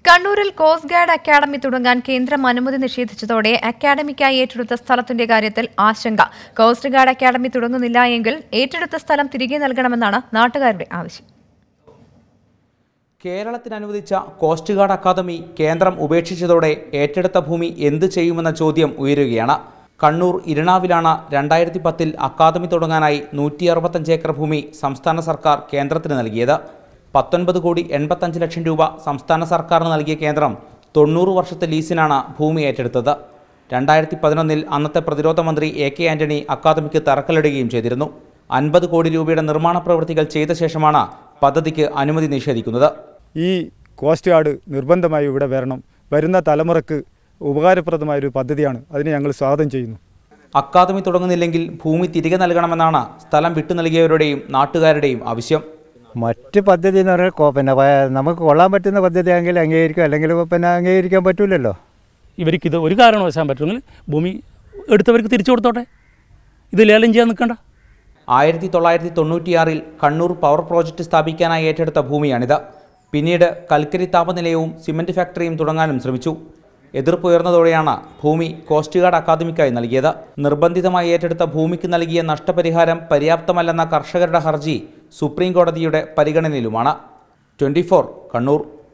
കണ്ണൂരിൽ coast guard academy തുടങ്ങാൻ കേന്ദ്രം അനുമതി നിഷേധിച്ചതോടെ അക്കാദമിക്കായി ഏറ്റെടുത്ത സ്ഥലത്തിന്റെ കാര്യത്തിൽ ആശങ്ക കോസ്റ്റ് ഗാർഡ് അക്കാദമി തുടങ്ങുന്നില്ല എങ്കിൽ ഏറ്റെടുത്ത സ്ഥലം തിരികെ നൽകണമെന്നാണ് നാട്ടുകാരുടെ ആവശ്യം കേരളത്തിന് അനുവദിച്ച കോസ്റ്റ് ഗാർഡ് അക്കാദമി കേന്ദ്രം ഉപേക്ഷിച്ചതോടെ ഏറ്റെടുത്ത ഭൂമി എന്ത് ചെയ്യുമെന്ന ചോദ്യം ഉയരുകയാണ് കണ്ണൂർ ഇരിണാവിലാണ് രണ്ടായിരത്തി പത്തിൽ അക്കാദമി തുടങ്ങാനായി നൂറ്റി അറുപത്തഞ്ച് ഏക്കർ ഭൂമി സംസ്ഥാന സർക്കാർ കേന്ദ്രത്തിന് നൽകിയത് പത്തൊൻപത് കോടി എൺപത്തഞ്ച് ലക്ഷം രൂപ സംസ്ഥാന സർക്കാരിന് നൽകിയ കേന്ദ്രം തൊണ്ണൂറ് വർഷത്തെ ലീസിനാണ് ഭൂമി ഏറ്റെടുത്തത് രണ്ടായിരത്തി പതിനൊന്നിൽ അന്നത്തെ പ്രതിരോധ മന്ത്രി എ കെ ആന്റണി അക്കാദമിക്ക് തറക്കല്ലിടുകയും ചെയ്തിരുന്നു അൻപത് കോടി രൂപയുടെ നിർമ്മാണ പ്രവൃത്തികൾ ചെയ്ത ശേഷമാണ് പദ്ധതിക്ക് അനുമതി നിഷേധിക്കുന്നത് ഈ കോസ്റ്റ് ഗാർഡ് നിർബന്ധമായി ഇവിടെ വരണം വരുന്ന തലമുറക്ക് ഉപകാരപ്രദമായ ഒരു പദ്ധതിയാണ് അതിനെ ഞങ്ങൾ സ്വാഗതം ചെയ്യുന്നു അക്കാദമി തുടങ്ങുന്നില്ലെങ്കിൽ ഭൂമി തിരികെ നൽകണമെന്നാണ് സ്ഥലം വിട്ടു നൽകിയവരുടെയും നാട്ടുകാരുടെയും ആവശ്യം മറ്റ് പദ്ധതി എന്ന് പറഞ്ഞാൽ കൊ- പിന്നെ പ- നമുക്ക് കൊള്ളാൻ പറ്റുന്ന പദ്ധതിയാണെങ്കിൽ അംഗീകരിക്കും അല്ലെങ്കിൽ പിന്നെ അംഗീകരിക്കാൻ പറ്റില്ലല്ലോ ഇവർക്ക് ഇത് ഒരു കാരണവശാൻ പറ്റുമെങ്കിൽ ഭൂമി എടുത്തവർക്ക് തിരിച്ചു കൊടുത്തോട്ടെ ഇത് ലേലം ചെയ്യാൻ നിൽക്കണ്ട ആയിരത്തി തൊള്ളായിരത്തി തൊണ്ണൂറ്റിയാറിൽ കണ്ണൂർ പവർ പ്രോജക്റ്റ് സ്ഥാപിക്കാനായി ഏറ്റെടുത്ത ഭൂമിയാണിത് പിന്നീട് കൽക്കരി താപനിലയവും സിമന്റ് ഫാക്ടറിയും തുടങ്ങാനും ശ്രമിച്ചു എതിർപ്പുയർന്നതോടെയാണ് ഭൂമി കോസ്റ്റ് ഗാർഡ് അക്കാദമിക്കായി നൽകിയത് നിർബന്ധിതമായി ഏറ്റെടുത്ത ഭൂമിക്ക് നൽകിയ നഷ്ടപരിഹാരം പര്യാപ്തമല്ലെന്ന കർഷകരുടെ ഹർജി സുപ്രീം കോടതിയുടെ പരിഗണനയിലുമാണ് ട്വൻറ്റി കണ്ണൂർ